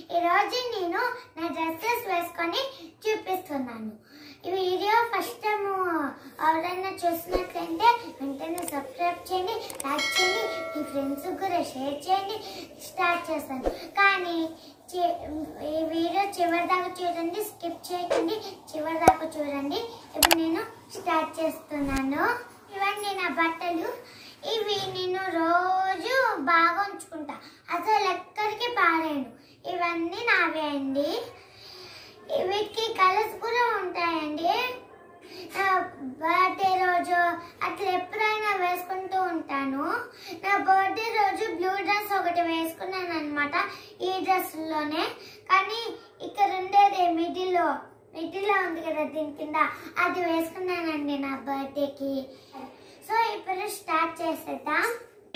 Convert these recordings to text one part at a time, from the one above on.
ఈరోజు నేను నా డ్రెస్సెస్ వేసుకొని చూపిస్తున్నాను ఈ వీడియో ఫస్ట్ టైం ఎవరైనా చూసినట్లయితే వెంటనే సబ్స్క్రైబ్ చేయండి లైక్ చేయండి మీ ఫ్రెండ్స్ కూడా షేర్ చేయండి స్టార్ట్ చేస్తాను కానీ చి- ఈ వీడియో చివరి దాకా చూడండి స్కిప్ చేయకండి చివరి దాకా చూడండి ఇప్పుడు నేను స్టార్ట్ చేస్తున్నాను ఇవన్నీ నా బట్టలు ఇవి నేను రోజు బాగా ఉంచుకుంటా అసలు ఎక్కడికి పారాను ఇవన్నీ నావే అండి వీటికి కలర్స్ కూడా ఉంటాయండి నా బర్త్డే రోజు అట్లా ఎప్పుడైనా వేసుకుంటూ ఉంటాను నా బర్త్డే రోజు బ్లూ డ్రెస్ ఒకటి వేసుకున్నాను అనమాట ఈ డ్రెస్లోనే కానీ ఇక్కడ ఉండేది మిడిల్లో మిడిల్లో ఉంది కదా దీని కింద అది వేసుకున్నానండి నా బర్త్డేకి సో ఇప్పుడు స్టార్ట్ చేసేద్దాం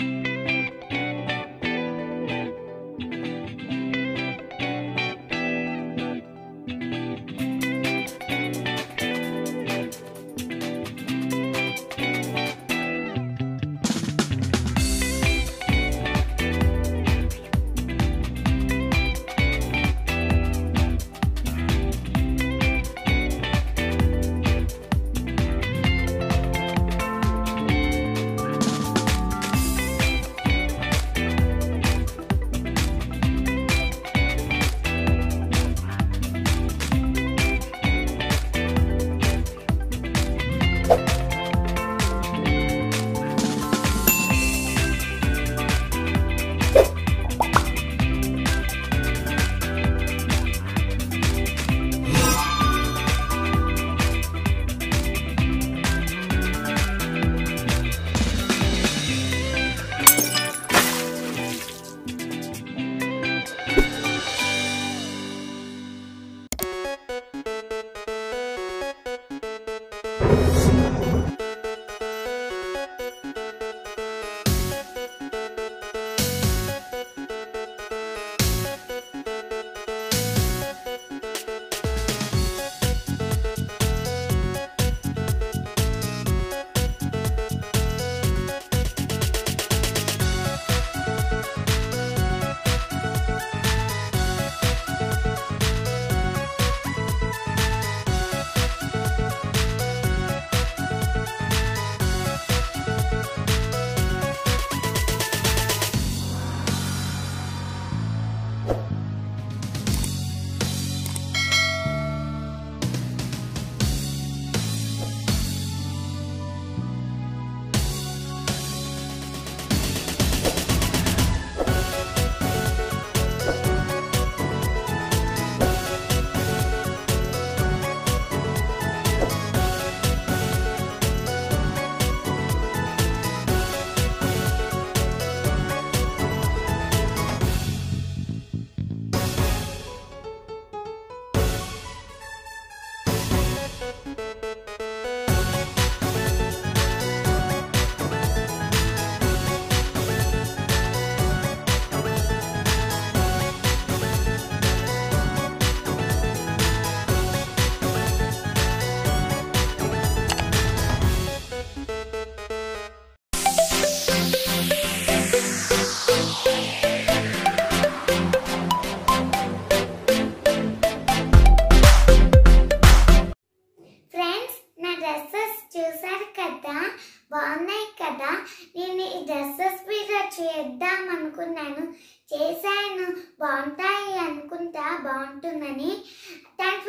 ఫ్రెండ్స్ నా డ్రెస్సెస్ చూసారు కదా బాగున్నాయి కదా నేను ఈ డ్రెస్సెస్ మీద చేద్దాం అనుకున్నాను చేశాను బాగుంటాయి అనుకుంటా బాగుంటుందని థ్యాంక్స్